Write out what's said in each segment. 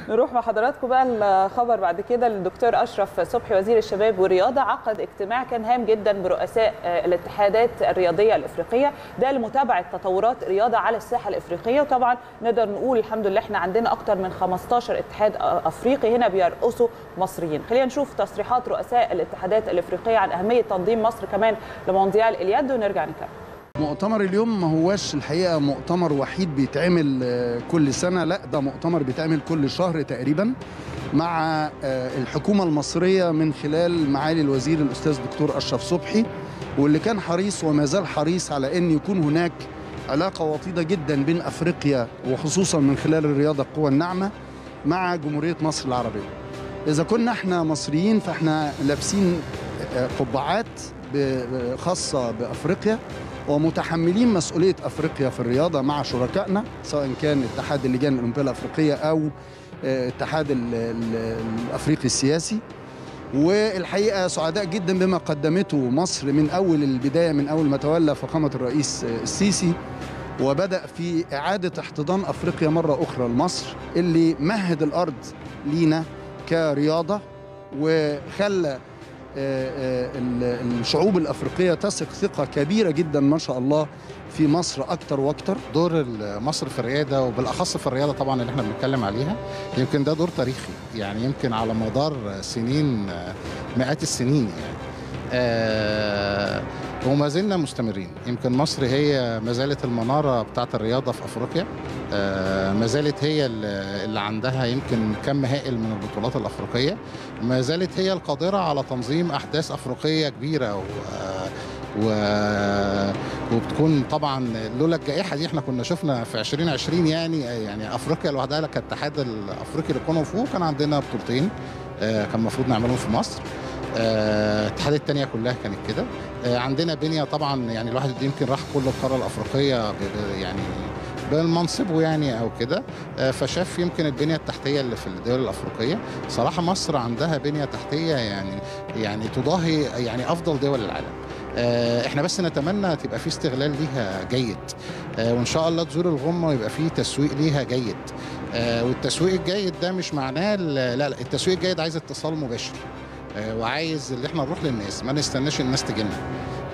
نروح مع حضراتكم بقى الخبر بعد كده الدكتور اشرف صبحي وزير الشباب والرياضه عقد اجتماع كان هام جدا برؤساء الاتحادات الرياضيه الافريقيه ده لمتابعه تطورات الرياضه على الساحه الافريقيه وطبعا نقدر نقول الحمد لله احنا عندنا اكثر من 15 اتحاد افريقي هنا بيرقصوا مصريين خلينا نشوف تصريحات رؤساء الاتحادات الافريقيه عن اهميه تنظيم مصر كمان لمونديال اليد ونرجع نكمل مؤتمر اليوم ما هواش الحقيقه مؤتمر وحيد بيتعمل كل سنه لا ده مؤتمر بيتعمل كل شهر تقريبا مع الحكومه المصريه من خلال معالي الوزير الاستاذ دكتور اشرف صبحي واللي كان حريص وما زال حريص على ان يكون هناك علاقه وطيده جدا بين افريقيا وخصوصا من خلال الرياضه القوى الناعمه مع جمهوريه مصر العربيه. اذا كنا احنا مصريين فاحنا لابسين قبعات خاصه بافريقيا ومتحملين مسؤوليه افريقيا في الرياضه مع شركائنا سواء كان اتحاد اللجان الاولمبيه الافريقيه او اتحاد الافريقي السياسي والحقيقه سعداء جدا بما قدمته مصر من اول البدايه من اول ما تولى فخامه الرئيس السيسي وبدا في اعاده احتضان افريقيا مره اخرى لمصر اللي مهد الارض لينا كرياضه وخلى الشعوب الافريقيه تثق ثقه كبيره جدا ما شاء الله في مصر اكتر واكتر دور مصر في الرياده وبالاخص في الرياضه طبعا اللي احنا بنتكلم عليها يمكن ده دور تاريخي يعني يمكن على مدار سنين مئات السنين يعني آه وما زلنا مستمرين يمكن مصر هي ما زالت المناره بتاعه الرياضه في افريقيا آه ما زالت هي اللي عندها يمكن كم هائل من البطولات الافريقيه ما زالت هي القادره على تنظيم احداث افريقيه كبيره و و... وبتكون طبعا لولا الجائحه دي احنا كنا شفنا في 2020 يعني يعني افريقيا لوحدها كالاتحاد الافريقي للكونغ فو كان عندنا بطولتين آه كان المفروض نعملهم في مصر الاتحادات آه التانية كلها كانت كده آه عندنا بنية طبعا يعني الواحد يمكن راح كل القارة الأفريقية يعني بمنصبه يعني او كده آه فشاف يمكن البنيه التحتيه اللي في الدول الافريقيه صراحه مصر عندها بنيه تحتيه يعني يعني تضاهي يعني افضل دول العالم احنا بس نتمنى تبقى في استغلال ليها جيد وان شاء الله تزور الغمه ويبقى في تسويق ليها جيد والتسويق الجيد ده مش معناه لا لا التسويق الجيد عايز اتصال مباشر وعايز اللي احنا نروح للناس ما نستناش الناس تجي لنا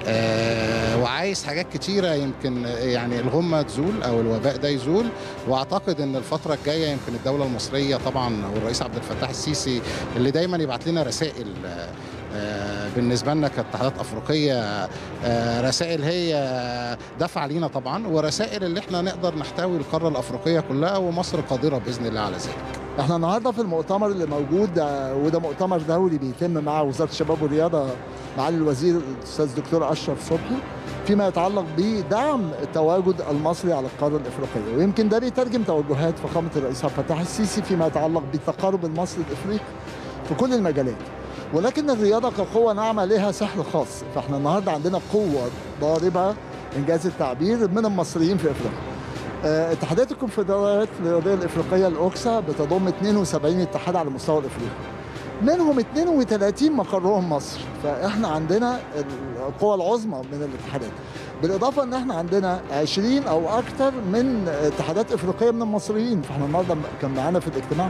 آه وعايز حاجات كتيرة يمكن يعني الغمة تزول أو الوباء ده يزول وأعتقد أن الفترة الجاية يمكن الدولة المصرية طبعا والرئيس عبد الفتاح السيسي اللي دايما يبعت لنا رسائل آه بالنسبة لنا كاتحادات أفريقية آه رسائل هي دفع لينا طبعا ورسائل اللي احنا نقدر نحتوي القارة الأفريقية كلها ومصر قادرة بإذن الله على ذلك احنا النهارده في المؤتمر اللي موجود وده مؤتمر دولي بيتم مع وزاره الشباب والرياضه معالي الوزير الاستاذ دكتور اشرف صبحي فيما يتعلق بدعم التواجد المصري على القاره الافريقيه ويمكن ده بيترجم توجهات فخامه الرئيس عبد الفتاح السيسي فيما يتعلق بالتقارب المصري الافريقي في كل المجالات ولكن الرياضه كقوه ناعمه لها سحر خاص فاحنا النهارده عندنا قوه ضاربه انجاز التعبير من المصريين في افريقيا اتحادات الكونفدراليات الرياضيه الافريقيه الاوكسا بتضم 72 اتحاد على المستوى الافريقي منهم 32 مقرهم مصر فاحنا عندنا القوى العظمى من الاتحادات بالاضافه ان احنا عندنا 20 او اكثر من اتحادات افريقيه من المصريين فاحنا النهارده كان معانا في الاجتماع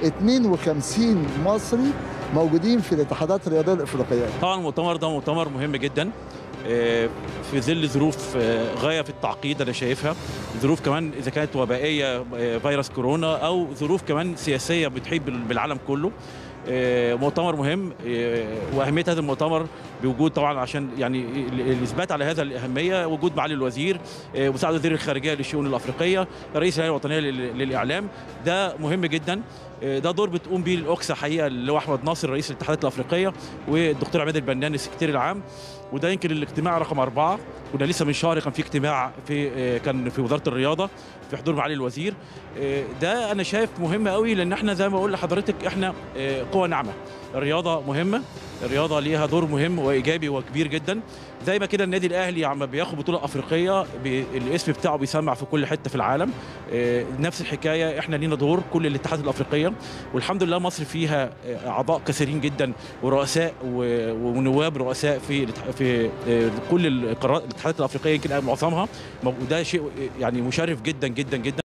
52 مصري موجودين في الاتحادات الرياضيه الافريقيه طبعا المؤتمر ده مؤتمر مهم جدا في ظل ظروف غايه في التعقيد انا شايفها ظروف كمان اذا كانت وبائيه فيروس كورونا او ظروف كمان سياسيه بتحيط بالعالم كله مؤتمر مهم واهميه هذا المؤتمر بوجود طبعا عشان يعني الاثبات على هذا الاهميه وجود معالي الوزير مساعد وزير الخارجيه للشؤون الافريقيه رئيس الهيئه الوطنيه للاعلام ده مهم جدا ده دور بتقوم به الاوكسا حقيقه اللي هو احمد ناصر رئيس الاتحادات الافريقيه والدكتور عماد البنان السكرتير العام وده يمكن الاجتماع رقم أربعة كنا لسه من شهر كان في اجتماع في كان في وزاره الرياضه في حضور معالي الوزير ده انا شايف مهم قوي لان احنا زي ما بقول لحضرتك احنا قوه ناعمه الرياضه مهمه الرياضه ليها دور مهم وايجابي وكبير جدا زي ما كده النادي الاهلي عم بياخد بطوله افريقيه الاسم بتاعه بيسمع في كل حته في العالم نفس الحكايه احنا لينا دور كل الاتحادات الافريقيه والحمد لله مصر فيها اعضاء كثيرين جدا ورؤساء ونواب رؤساء في في كل الاتحادات الافريقيه يمكن معظمها وده شيء يعني مشرف جدا جدا جدا